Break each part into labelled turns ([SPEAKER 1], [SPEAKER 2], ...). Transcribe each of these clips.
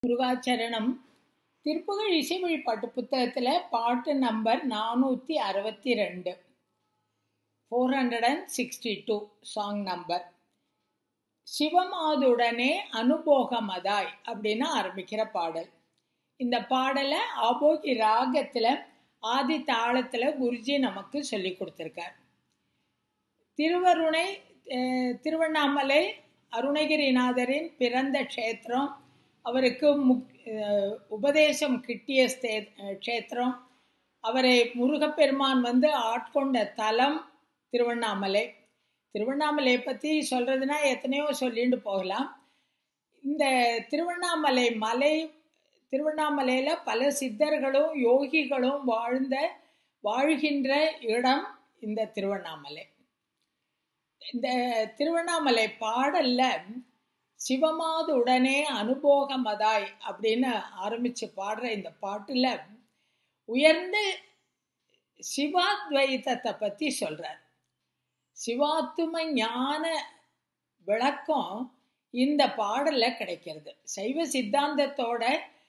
[SPEAKER 1] முருகாச்சரணம் திருப்புகழ் இசை வழிபாட்டு புத்தகத்தில் பாட்டு நம்பர் நானூற்றி அறுபத்தி ரெண்டு four hundred and sixty two song number சிவமாதுடனே அனுபோகமதாய் அப்படின்னு ஆரம்பிக்கிற பாடல் இந்த பாடலை ஆபோகி ராகத்தில் ஆதி தாளத்தில் குருஜி நமக்கு சொல்லி கொடுத்துருக்கார் திருவருணை அஹ், திருவண்ணாமலை அருணகிரிநாதரின் பிறந்த க்ஷேத்திரம் அவருக்கு முக் அஹ், உபதேசம் கிட்டிய ஸ்தே க்ஷேத்திரம் அவரை முருகப்பெருமான் வந்து ஆட்கொண்ட தலம் திருவண்ணாமலை திருவண்ணாமலையை பற்றி சொல்கிறதுனா எத்தனையோ சொல்லிட்டு போகலாம் இந்த திருவண்ணாமலை மலை திருவண்ணாமலையில் பல சித்தர்களும் யோகிகளும் வாழ்ந்த வாழ்கின்ற இடம் இந்த திருவண்ணாமலை இந்த திருவண்ணாமலை பாடல்ல சிவமாதுடனே அனுபோகமதாய் அப்படின்னு ஆரம்பிச்சு பாடுற இந்த பாட்டுல உயர்ந்த சிவாத்வைதத்தை பத்தி சொல்றார் சிவாத்தும ஞான விளக்கம் இந்த பாடல்ல கிடைக்கிறது சைவ சித்தாந்தத்தோட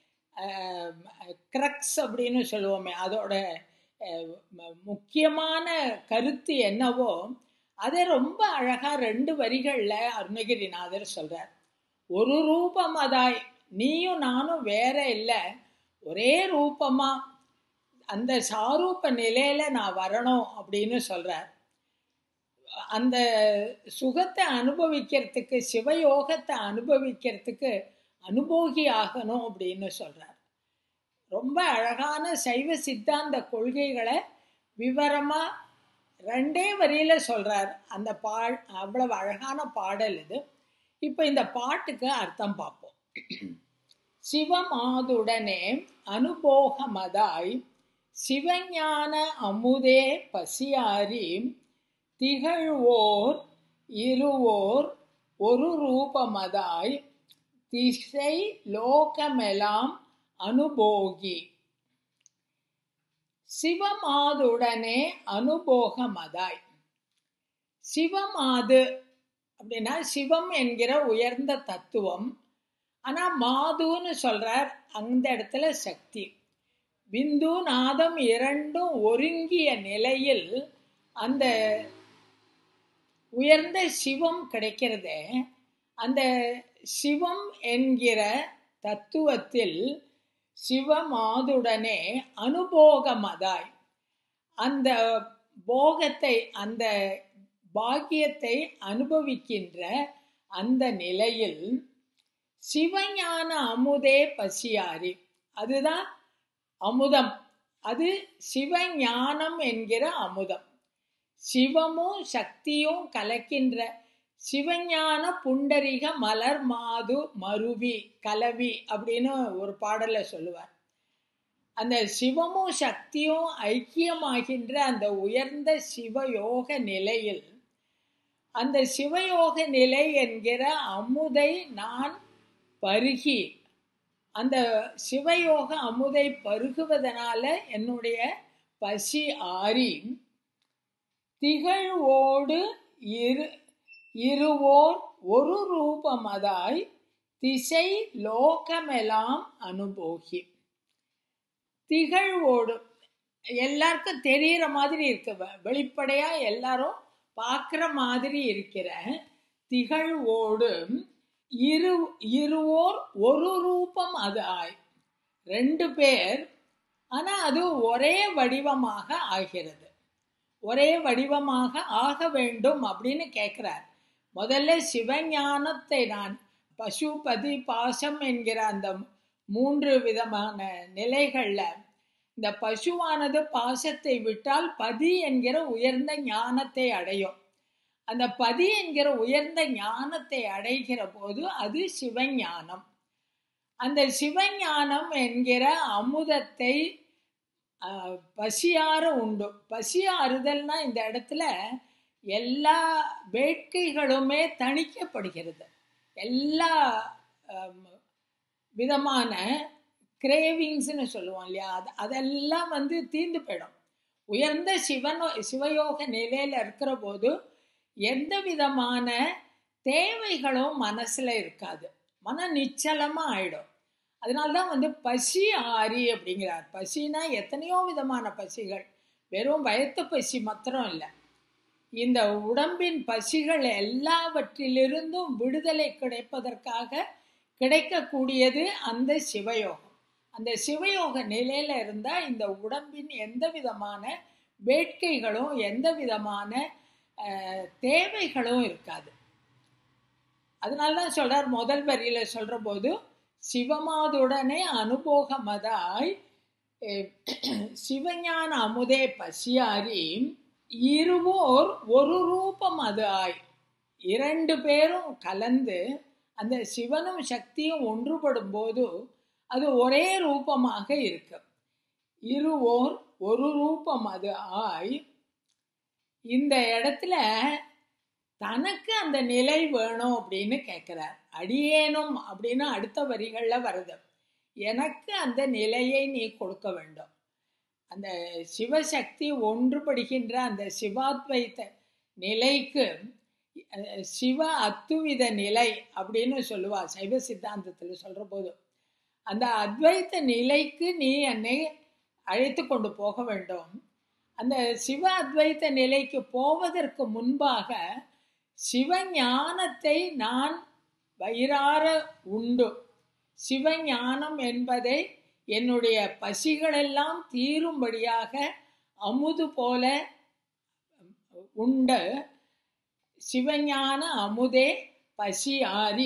[SPEAKER 1] கிரக்ஸ் அப்படின்னு சொல்லுவோமே அதோட அஹ், ம- முக்கியமான கருத்து என்னவோ அதை ரொம்ப அழகா ரெண்டு வரிகள்ல அருணகிரிநாதர் சொல்றார் ஒரு ரூபம் அதாய் நீயும் நானும் வேற இல்லை ஒரே ரூபமா அந்த சாரூப நிலையில நான் வரணும் அப்படின்னு சொல்றார் அந்த சுகத்தை அனுபவிக்கிறதுக்கு சிவயோகத்தை அனுபவிக்கிறதுக்கு அனுபோகி ஆகணும் அப்படின்னு சொல்றார் ரொம்ப அழகான சைவ சித்தாந்த கொள்கைகளை விவரமா ரெண்டே வரியில சொல்றார் அந்த பா அவ்வளவு அழகான பாடல் இது இப்போ இந்த பாட்டுக்கு அர்த்தம் பார்ப்போம் சிவமாதுடனே அனுபோகமதாய் சிவஞான அமுதே பசியாரி திகழ்வோர் இருவோர் ஒரு ரூபமதாய் திசை லோகமெல்லாம் அனுபோகி சிவமாதுடனே அனுபோகமதாய் சிவமாது அப்படின்னா சிவம் என்கிற உயர்ந்த தத்துவம் ஆனா மாதுன்னு சொல்றார் அந்த இடத்துல சக்தி பிந்து நாதம் இரண்டும் ஒருங்கிய நிலையில் அந்த உயர்ந்த சிவம் கிடைக்கிறதே அந்த சிவம் என்கிற தத்துவத்தில் சிவமாதுடனே அனுபோகமதாய் அந்த போகத்தை அந்த பாக்கியத்தை அனுபவிக்கின்ற அந்த நிலையில் சிவஞான அமுதே பசியாரி அதுதான் அமுதம் அது சிவஞானம் என்கிற அமுதம் சிவமும் சக்தியும் கலக்கின்ற சிவஞான புண்டரிக மலர் மாது மருவி கலவி அப்படின்னு ஒரு பாடல்ல சொல்லுவார் அந்த சிவமும் சக்தியும் ஐக்கியமாகின்ற அந்த உயர்ந்த சிவயோக நிலையில் அந்த சிவயோக நிலை என்கிற அமுதை நான் பருகி அந்த சிவயோக அமுதை பருகுவதனால என்னுடைய பசி ஆறி திகழ்வோடு இரு இருவோர் ஒரு ரூபமதாய் திசை லோகமெல்லாம் அனுபோகி திகழ்வோடு எல்லாருக்கும் தெரியிற மாதிரி இருக்கு வெ- வெளிப்படையா எல்லாரும் பார்க்குற மாதிரி இருக்கிற திகழ்வோடு இரு இருவோர் ஒரு ரூபம் அது ஆய் ரெண்டு பேர் ஆனா அது ஒரே வடிவமாக ஆகிறது ஒரே வடிவமாக ஆக வேண்டும் அப்படின்னு கேட்கிறார் முதல்ல சிவஞானத்தை நான் பசுபதி பாசம் என்கிற அந்த மூன்று விதமான நிலைகள்ல இந்த பசுவானது பாசத்தை விட்டால் பதி என்கிற உயர்ந்த ஞானத்தை அடையும் அந்த பதி என்கிற உயர்ந்த ஞானத்தை அடைகிற போது அது சிவஞானம் அந்த சிவஞானம் என்கிற அமுதத்தை ஆஹ், பசியார உண்டு பசியாறுதல்னா இந்த இடத்துல எல்லா வேட்கைகளுமே தணிக்கப்படுகிறது எல்லா ஆம், விதமான கிரேவிங்ஸ்னு சொல்லுவோம் இல்லையா அது அதெல்லாம் வந்து தீர்ந்து போயிடும் உயர்ந்த சிவனோ சிவயோக நிலையில இருக்கிற போது எந்த விதமான தேவைகளும் மனசுல இருக்காது மன நிச்சலமா ஆயிடும் அதனால்தான் வந்து பசி ஆரி அப்படிங்கிறார் பசினா எத்தனையோ விதமான பசிகள் வெறும் வயத்து பசி மாத்திரம் இல்லை இந்த உடம்பின் பசிகள் எல்லாவற்றிலிருந்தும் விடுதலை கிடைப்பதற்காக கிடைக்கக்கூடியது அந்த சிவயோகம் அந்த சிவயோக நிலையில இருந்தா இந்த உடம்பின் எந்த விதமான வேட்கைகளும் எந்த விதமான தேவைகளும் இருக்காது அதனால்தான் சொல்றார் முதல் வரியில சொல்ற போது சிவமாதுடனே அனுபோகமதாய் சிவஞான அமுதே பசியாரி இருவோர் ஒரு ரூபம் அது ஆய் இரண்டு பேரும் கலந்து அந்த சிவனும் சக்தியும் ஒன்றுபடும் போது அது ஒரே ரூபமாக இருக்கு இருவோர் ஒரு ரூபம் அது ஆய் இந்த இடத்துல தனக்கு அந்த நிலை வேணும் அப்படின்னு கேட்கிறார் அடியேனும் அப்படின்னு அடுத்த வரிகள்ல வருது எனக்கு அந்த நிலையை நீ கொடுக்க வேண்டும் அந்த சிவசக்தி ஒன்றுபடுகின்ற அந்த சிவாத்வைத்த நிலைக்கு சிவ அத்துவித நிலை அப்படின்னு சொல்லுவா சைவ சித்தாந்தத்தில் சொல்ற போது அந்த அத்வைத்த நிலைக்கு நீ என்னை அழைத்து கொண்டு போக வேண்டும் அந்த சிவ அத்வைத்த நிலைக்கு போவதற்கு முன்பாக சிவஞானத்தை நான் வயிறார உண்டு சிவஞானம் என்பதை என்னுடைய பசிகளெல்லாம் தீரும்படியாக அமுது போல உண்டு சிவஞான அமுதே பசி ஆறி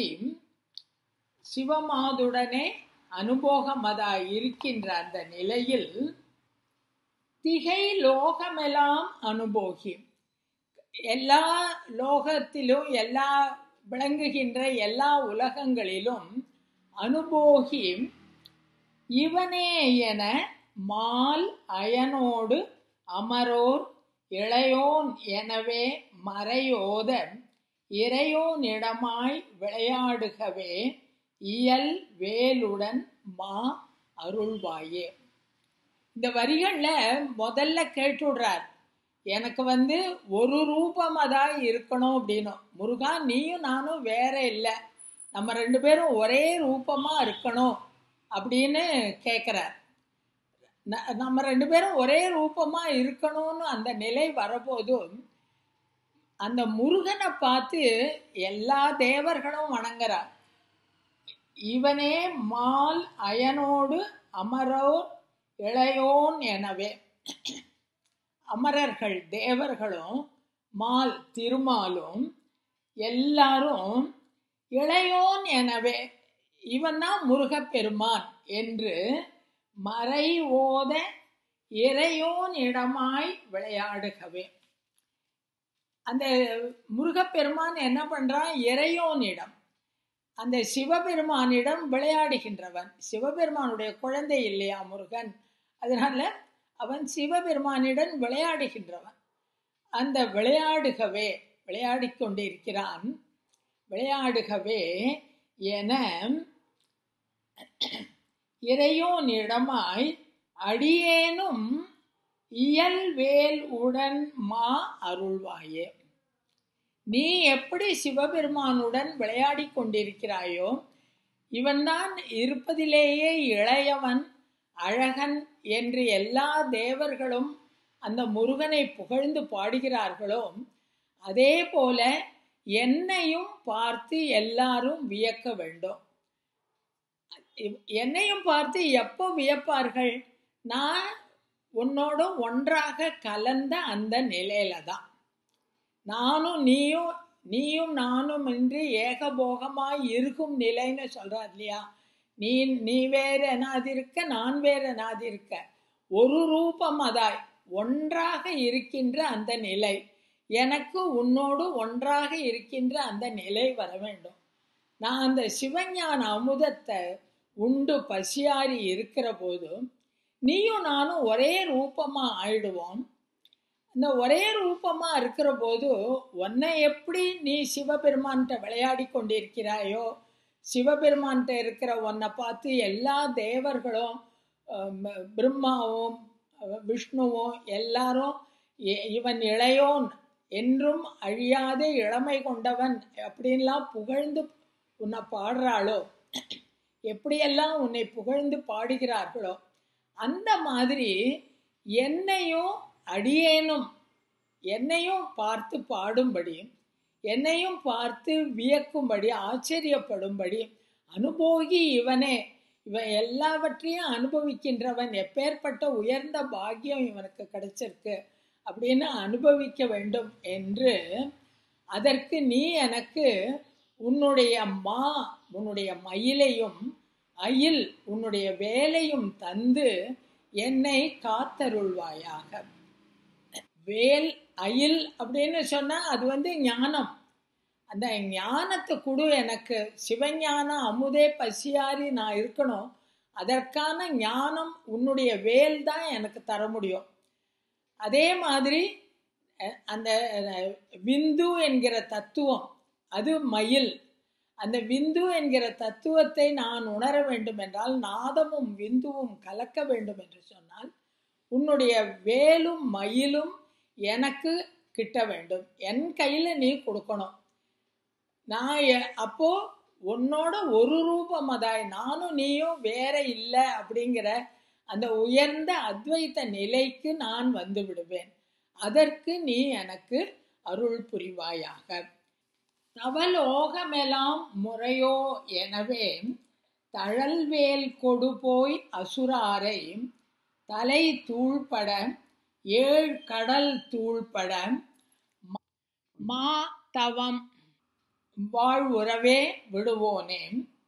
[SPEAKER 1] சிவமாதுடனே அனுபோகமதாய் இருக்கின்ற அந்த நிலையில் திகை லோகமெல்லாம் அனுபோகி எல்லா லோகத்திலும் எல்லா விளங்குகின்ற எல்லா உலகங்களிலும் அனுபோகி இவனே என மால் அயனோடு அமரோர் இளையோன் எனவே மறையோத இறையோனிடமாய் விளையாடுகவே இயல் வேலுடன் மா அருள்வாயே இந்த வரிகள்ல முதல்ல கேட்டுடுறார் எனக்கு வந்து ஒரு ரூபமாதான் இருக்கணும் அப்படின்னும் முருகா நீயும் நானும் வேற இல்லை நம்ம ரெண்டு பேரும் ஒரே ரூபமா இருக்கணும் அப்படின்னு கேட்குறார் நம்ம ரெண்டு பேரும் ஒரே ரூபமா இருக்கணும்னு அந்த நிலை வரபோதும் அந்த முருகனை பார்த்து எல்லா தேவர்களும் வணங்குறார் இவனே மால் அயனோடு அமரோர் இளையோன் எனவே அமரர்கள் தேவர்களும் மால் திருமாலும் எல்லாரும் இளையோன் எனவே இவன் தான் முருகப்பெருமான் என்று மறை ஓத இறையோன் இடமாய் விளையாடுகவே அந்த முருகப்பெருமான் என்ன பண்றான் இறையோனிடம் அந்த சிவபெருமானிடம் விளையாடுகின்றவன் சிவபெருமானுடைய குழந்தை இல்லையா முருகன் அதனால அவன் சிவபெருமானிடம் விளையாடுகின்றவன் அந்த விளையாடுகவே விளையாடி கொண்டிருக்கிறான் விளையாடுகவே என இறையோனிடமாய் அடியேனும் இயல்வேல் உடன் மா அருள்வாயே நீ எப்படி சிவபெருமானுடன் விளையாடி கொண்டிருக்கிறாயோ இவன்தான் இருப்பதிலேயே இளையவன் அழகன் என்று எல்லா தேவர்களும் அந்த முருகனை புகழ்ந்து பாடுகிறார்களோ அதே போல என்னையும் பார்த்து எல்லாரும் வியக்க வேண்டும் என்னையும் பார்த்து எப்போ வியப்பார்கள் நான் உன்னோட ஒன்றாக கலந்த அந்த நிலையில தான் நானும் நீயும் நீயும் நானும் என்று ஏகபோகமாய் இருக்கும் நிலைன்னு சொல்றார் இல்லையா நீ நீ வேற எனாதிருக்க நான் வேற எனாதிருக்க ஒரு ரூபம் அதாய் ஒன்றாக இருக்கின்ற அந்த நிலை எனக்கு உன்னோடு ஒன்றாக இருக்கின்ற அந்த நிலை வர வேண்டும் நான் அந்த சிவஞான அமுதத்தை உண்டு பசியாரி இருக்கிற போதும் நீயும் நானும் ஒரே ரூபமா ஆயிடுவோம் இந்த ஒரே ரூபமா இருக்கிற போது உன்னை எப்படி நீ சிவபெருமான்கிட்ட விளையாடி கொண்டிருக்கிறாயோ சிவபெருமான்கிட்ட இருக்கிற உன்னை பார்த்து எல்லா தேவர்களும் பிரம்மாவும் விஷ்ணுவும் எல்லாரும் இவன் இளையோன் என்றும் அழியாத இளமை கொண்டவன் அப்படின்லாம் புகழ்ந்து உன்னை பாடுறாளோ எப்படியெல்லாம் உன்னை புகழ்ந்து பாடுகிறார்களோ அந்த மாதிரி என்னையும் அடியேனும் என்னையும் பார்த்து பாடும்படி என்னையும் பார்த்து வியக்கும்படி ஆச்சரியப்படும்படி அனுபோகி இவனே இவன் எல்லாவற்றையும் அனுபவிக்கின்றவன் எப்பேற்பட்ட உயர்ந்த பாக்கியம் இவனுக்கு கிடைச்சிருக்கு அப்படின்னு அனுபவிக்க வேண்டும் என்று அதற்கு நீ எனக்கு உன்னுடைய மா உன்னுடைய மயிலையும் அயில் உன்னுடைய வேலையும் தந்து என்னை காத்தருள்வாயாக வேல் அயில் அப்படின்னு சொன்னா அது வந்து ஞானம் அந்த ஞானத்தை கொடு எனக்கு சிவஞான அமுதே பசியாரி நான் இருக்கணும் அதற்கான ஞானம் உன்னுடைய வேல் தான் எனக்கு தர முடியும் அதே மாதிரி அந்த விந்து என்கிற தத்துவம் அது மயில் அந்த விந்து என்கிற தத்துவத்தை நான் உணர வேண்டும் என்றால் நாதமும் விந்துவும் கலக்க வேண்டும் என்று சொன்னால் உன்னுடைய வேலும் மயிலும் எனக்கு கிட்ட வேண்டும் என் கையில் நீ கொடுக்கணும் நான் அப்போ உன்னோட ஒரு ரூபம் அதாய் நானும் நீயும் வேற இல்லை அப்படிங்கிற அந்த உயர்ந்த அத்வைத்த நிலைக்கு நான் வந்து விடுவேன் அதற்கு நீ எனக்கு அருள் புரிவாயாக தவலோகமெல்லாம் முறையோ எனவே தழல்வேல் கொடு போய் அசுராரை தலை தூள்பட ஏழ் கடல் தூள்பட மா தவம் வாழ்வுறவே விடுவோனே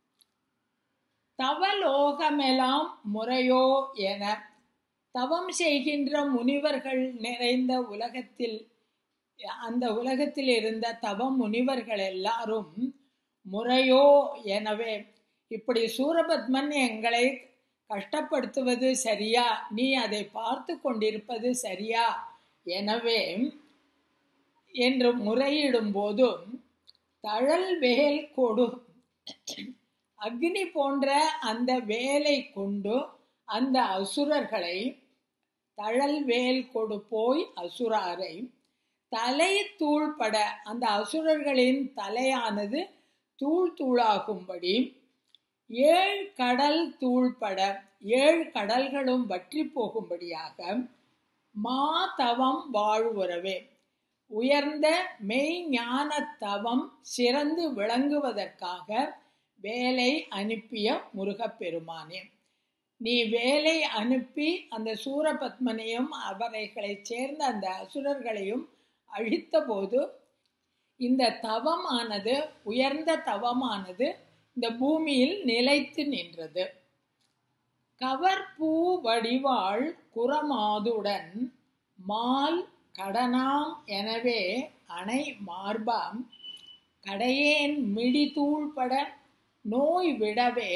[SPEAKER 1] தவலோகமெல்லாம் முறையோ என தவம் செய்கின்ற முனிவர்கள் நிறைந்த உலகத்தில் அந்த உலகத்தில் இருந்த தவ முனிவர்கள் எல்லாரும் முறையோ எனவே இப்படி சூரபத்மன் எங்களை கஷ்டப்படுத்துவது சரியா நீ அதை பார்த்து கொண்டிருப்பது சரியா எனவே என்று முறையிடும் போதும் தழல் வேல் கொடு அக்னி போன்ற அந்த வேலை கொண்டு அந்த அசுரர்களை தழல் வேல் கொடு போய் அசுராரை தலை தூள்பட அந்த அசுரர்களின் தலையானது தூள் தூளாகும்படி ஏழ் கடல் தூள்பட ஏழு கடல்களும் வற்றி போகும்படியாக மா தவம் வாழ்வுறவே உயர்ந்த மெய் ஞான தவம் சிறந்து விளங்குவதற்காக வேலை அனுப்பிய முருகப்பெருமானே நீ வேலை அனுப்பி அந்த சூரபத்மனையும் அவரைகளைச் சேர்ந்த அந்த அசுரர்களையும் அழித்த போது இந்த தவமானது உயர்ந்த தவமானது இந்த பூமியில் நிலைத்து நின்றது கவர்பூ வடிவாள் குரமாதுடன் மால் கடனாம் எனவே அணை மார்பாம் கடையேன் மிடிதூள்பட நோய் விடவே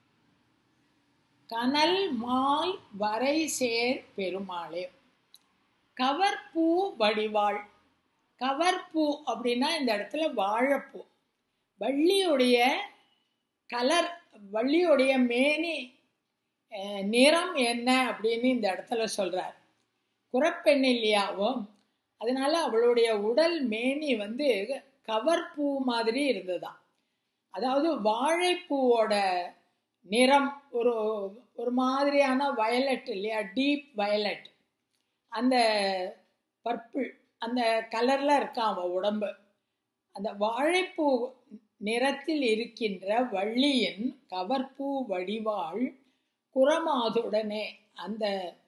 [SPEAKER 1] கனல் மால் வரை சேர் பெருமாளே கவர்பூ வடிவாள் கவர்பூ அப்படின்னா இந்த இடத்துல வாழைப்பூ வள்ளியுடைய கலர் வள்ளியுடைய மேனி நிறம் என்ன அப்படின்னு இந்த இடத்துல சொல்றார் குறப்பெண் இல்லையாவோ அதனால அவளுடைய உடல் மேனி வந்து கவர்பூ மாதிரி இருந்ததுதான் அதாவது வாழைப்பூவோட நிறம் ஒரு ஒரு மாதிரியான வயலட் இல்லையா டீப் வயலட் அந்த பர்பிள் அந்த கலர்ல இருக்கான் அவன் உடம்பு அந்த வாழைப்பூ நிறத்தில் இருக்கின்ற வள்ளியின் கவர்பூ வடிவாள் குரமாதுடனே அந்த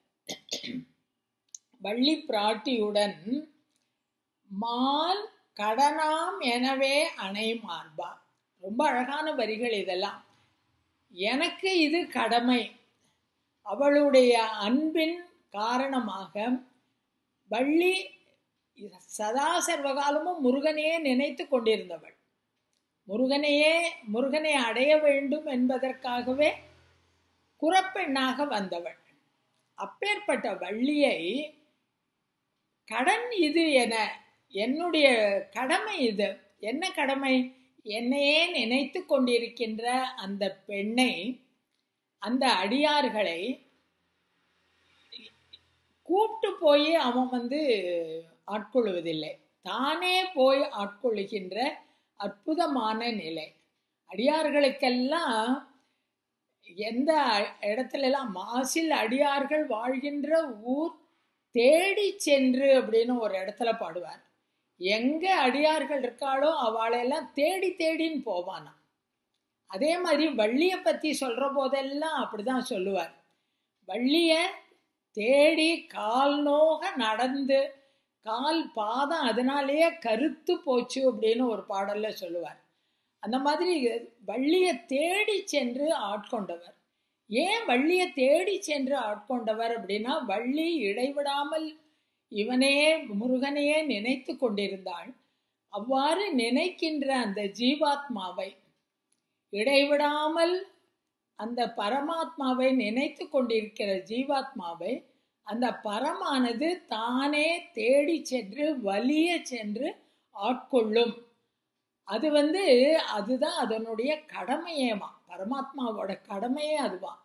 [SPEAKER 1] வள்ளி பிராட்டியுடன் மால் கடனாம் எனவே அணை மார்பா ரொம்ப அழகான வரிகள் இதெல்லாம் எனக்கு இது கடமை அவளுடைய அன்பின் காரணமாக வள்ளி சதா சர்வகாலமும் முருகனையே நினைத்து கொண்டிருந்தவள் முருகனையே முருகனை அடைய வேண்டும் என்பதற்காகவே குறப்பெண்ணாக வந்தவள் அப்பேற்பட்ட வள்ளியை கடன் இது என என்னுடைய கடமை இது என்ன கடமை என்னையே நினைத்து கொண்டிருக்கின்ற அந்த பெண்ணை அந்த அடியார்களை கூப்பிட்டு போய் அவன் வந்து ஆட்கொள்வதில்லை தானே போய் ஆட்கொள்ளுகின்ற அற்புதமான நிலை அடியார்களுக்கெல்லாம் எந்த இடத்துல எல்லாம் மாசில் அடியார்கள் வாழ்கின்ற ஊர் தேடி சென்று அப்படின்னு ஒரு இடத்துல பாடுவார் எங்க அடியார்கள் இருக்காளோ அவளையெல்லாம் தேடி தேடின்னு போவானா அதே மாதிரி வள்ளியை பத்தி சொல்ற போதெல்லாம் அப்படிதான் சொல்லுவார் வள்ளிய தேடி கால் நோக நடந்து கால் பாதம் அதனாலேயே கருத்து போச்சு அப்படின்னு ஒரு பாடல்ல சொல்லுவார் அந்த மாதிரி வள்ளியை தேடி சென்று ஆட்கொண்டவர் ஏன் வள்ளியை தேடி சென்று ஆட்கொண்டவர் அப்படின்னா வள்ளி இடைவிடாமல் இவனையே முருகனையே நினைத்து கொண்டிருந்தாள் அவ்வாறு நினைக்கின்ற அந்த ஜீவாத்மாவை இடைவிடாமல் அந்த பரமாத்மாவை நினைத்து கொண்டிருக்கிற ஜீவாத்மாவை அந்த பரமானது தானே தேடி சென்று வலிய சென்று ஆட்கொள்ளும் அது வந்து அதுதான் அதனுடைய கடமையேமா பரமாத்மாவோட கடமையே அதுவான்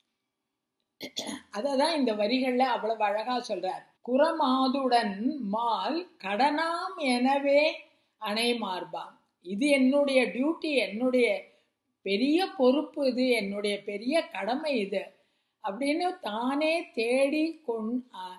[SPEAKER 1] அதை தான் இந்த வரிகள்ல அவ்வளவு அழகா சொல்றார் குரமாதுடன் மால் கடனாம் எனவே அணை மார்பாம் இது என்னுடைய டியூட்டி என்னுடைய பெரிய பொறுப்பு இது என்னுடைய பெரிய கடமை இது அப்படின்னு தானே தேடி கொண்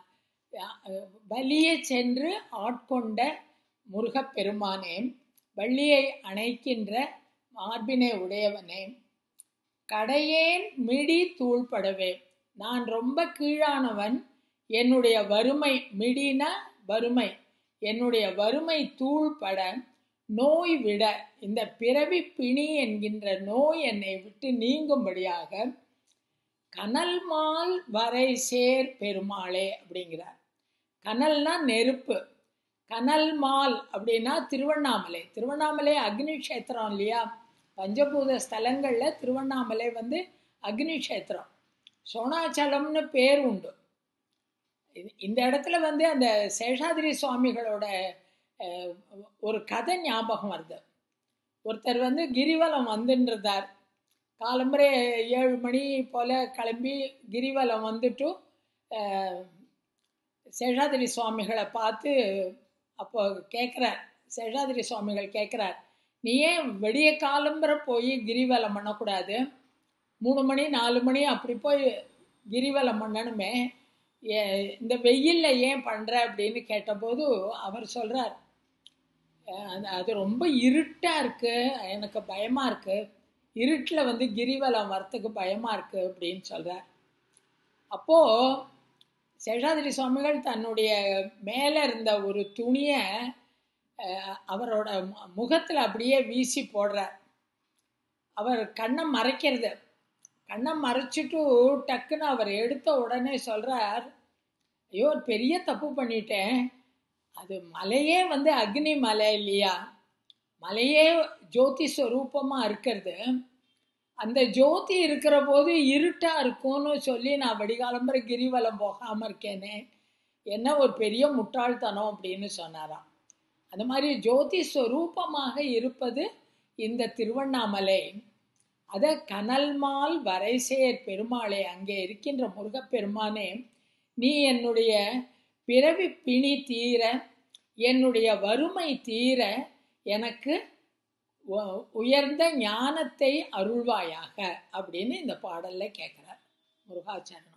[SPEAKER 1] வலிய சென்று ஆட்கொண்ட முருகப்பெருமானே வள்ளியை அணைக்கின்ற மார்பினை உடையவனே கடையேன் மிடி தூள்படவே நான் ரொம்ப கீழானவன் என்னுடைய வறுமை மிடினா வறுமை என்னுடைய வறுமை தூள்பட நோய் விட இந்த பிறவி பிணி என்கின்ற நோய் என்னை விட்டு நீங்கும்படியாக கனல்மால் வரை சேர் பெருமாளே அப்படிங்கிறார் கனல்னா நெருப்பு கனல் மால் அப்படின்னா திருவண்ணாமலை திருவண்ணாமலை அக்னி கஷேத்திரம் இல்லையா பஞ்சபூத ஸ்தலங்களில் திருவண்ணாமலை வந்து அக்னி கஷேத்திரம் சோனாச்சலம்னு பேர் உண்டு இந்த இடத்துல வந்து அந்த சேஷாதிரி சுவாமிகளோட ஒரு கதை ஞாபகம் வருது ஒருத்தர் வந்து கிரிவலம் வந்துன்றார் காலம்பரை ஏழு மணி போல் கிளம்பி கிரிவலம் வந்துட்டு சேஷாதிரி சுவாமிகளை பார்த்து அப்போ கேட்குறார் சேஷாதிரி சுவாமிகள் கேட்குறார் நீ ஏன் வெடிய காலம்பரை போய் கிரிவலம் பண்ணக்கூடாது மூணு மணி நாலு மணி அப்படி போய் கிரிவலம் பண்ணணுமே இந்த வெயிலில் ஏன் பண்ணுற அப்படின்னு கேட்டபோது அவர் சொல்கிறார் அது ரொம்ப இருட்டாக இருக்குது எனக்கு பயமாக இருக்குது இருட்டில் வந்து கிரிவலம் வரத்துக்கு பயமாக இருக்குது அப்படின்னு சொல்கிறார் அப்போது சேஷாதிரி சுவாமிகள் தன்னுடைய மேலே இருந்த ஒரு துணியை அவரோட முகத்தில் அப்படியே வீசி போடுறார் அவர் கண்ணை மறைக்கிறது கண்ணை மறைச்சிட்டு டக்குன்னு அவர் எடுத்த உடனே சொல்கிறார் ஐயோ ஒரு பெரிய தப்பு பண்ணிட்டேன் அது மலையே வந்து அக்னி மலை இல்லையா மலையே ஜோதி ஸ்வரூபமாக இருக்கிறது அந்த ஜோதி இருக்கிற போது இருட்டா இருக்கும்னு சொல்லி நான் வடிகாலம்பர கிரிவலம் போகாம இருக்கேனே என்ன ஒரு பெரிய முட்டாள்தனம் அப்படின்னு சொன்னாராம் அந்த மாதிரி ஜோதி ஸ்வரூபமாக இருப்பது இந்த திருவண்ணாமலை அத கனல்மால் வரைசேர் பெருமாளே அங்கே இருக்கின்ற முருகப்பெருமானே நீ என்னுடைய பிறவி பிணி தீர என்னுடைய வறுமை தீர எனக்கு உயர்ந்த ஞானத்தை அருள்வாயாக அப்படின்னு இந்த பாடல்ல கேட்கிறார் முருகாச்சாரன்